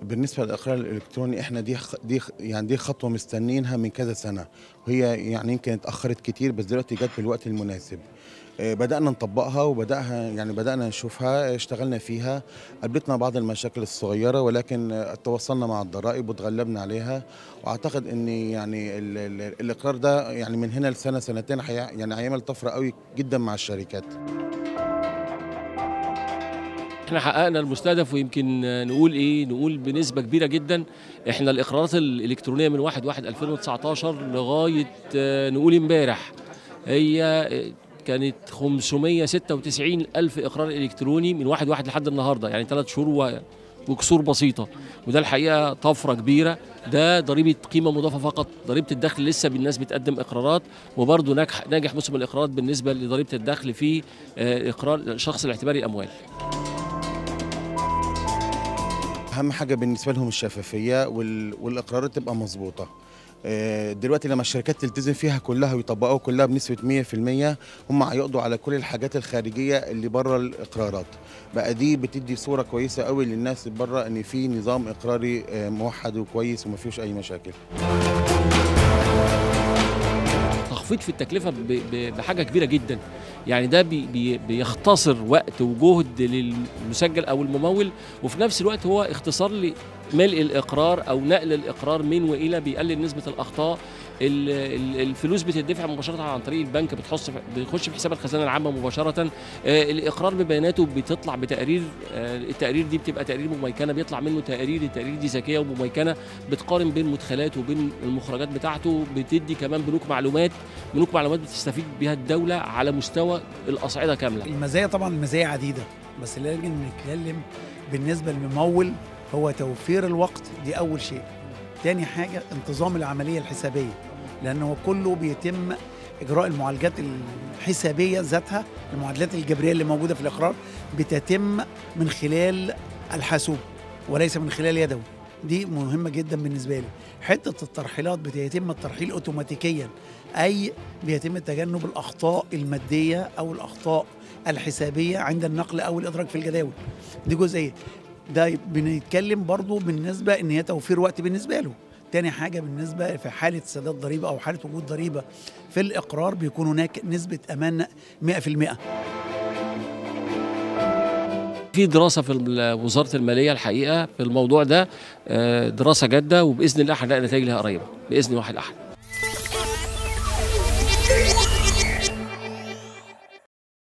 بالنسبه للاقرار الالكتروني احنا دي خ- دي خ- يعني دي خطوه مستنينها من كذا سنه وهي يعني يمكن اتاخرت كتير بس دلوقتي جت بالوقت المناسب آه، بدأنا نطبقها وبدأها يعني بدأنا نشوفها اشتغلنا فيها قابلتنا بعض المشاكل الصغيرة ولكن آه، تواصلنا مع الضرائب وتغلبنا عليها وأعتقد إن يعني ال- ال- الإقرار ده يعني من هنا لسنة سنتين حي- يعني هيعمل طفرة قوي جدا مع الشركات احنا حققنا المستهدف ويمكن نقول ايه نقول بنسبه كبيره جدا احنا الاقرارات الالكترونيه من 1 1 2019 لغايه آه، نقول امبارح هي آه، كانت 596 الف اقرار الكتروني من 1 1 لحد النهارده يعني ثلاث شهور و- وكسور بسيطه وده الحقيقه طفره كبيره ده ضريبه قيمه مضافه فقط ضريبه الدخل لسه بالناس بتقدم اقرارات وبرضه ناجح ناجح موسم الاقرارات بالنسبه لضريبه الدخل في آه، اقرار الشخص الاعتباري الاموال اهم حاجه بالنسبه لهم الشفافيه وال... والاقرارات تبقى مظبوطه آه، دلوقتي لما الشركات تلتزم فيها كلها ويطبقوها كلها بنسبه 100% هم هيقضوا على كل الحاجات الخارجيه اللي بره الاقرارات بقى دي بتدي صوره كويسه قوي للناس اللي بره ان في نظام اقراري آه، موحد وكويس وما فيهوش اي مشاكل تخفيض في التكلفه ب- ب- بحاجه كبيره جدا يعني ده بي بي بيختصر وقت وجهد للمسجل او الممول وفي نفس الوقت هو اختصار لملء الاقرار او نقل الاقرار من والى بيقلل نسبه الاخطاء ال- ال- الفلوس بتدفع مباشره عن طريق البنك بتحص بتخش في حساب الخزانه العامه مباشره آه، الاقرار ببياناته بتطلع بتقرير آه، التقارير دي بتبقى تقرير مميكنه بيطلع منه تقارير التقارير دي ذكيه ومميكنه بتقارن بين مدخلاته وبين المخرجات بتاعته بتدي كمان بنوك معلومات بنوك معلومات بتستفيد بيها الدوله على مستوى الاصعده كامله المزايا طبعا المزايا عديده بس اللي لازم نتكلم بالنسبه للممول هو توفير الوقت دي اول شيء تاني حاجه انتظام العمليه الحسابيه لانه كله بيتم اجراء المعالجات الحسابيه ذاتها المعادلات الجبريه اللي موجوده في الاقرار بتتم من خلال الحاسوب وليس من خلال يدوي دي مهمه جدا بالنسبه لي حته الترحيلات بيتم الترحيل اوتوماتيكيا اي بيتم تجنب الاخطاء الماديه او الاخطاء الحسابيه عند النقل او الادراج في الجداول دي جزئيه ده بنتكلم برضو بالنسبه ان هي توفير وقت بالنسبه له تاني حاجة بالنسبة في حالة سداد ضريبة أو حالة وجود ضريبة في الإقرار بيكون هناك نسبة أمان 100% في دراسه في ال- وزاره الماليه الحقيقه في الموضوع ده آه، دراسه جاده وباذن الله هنلاقي نتائج لها قريبه باذن واحد احد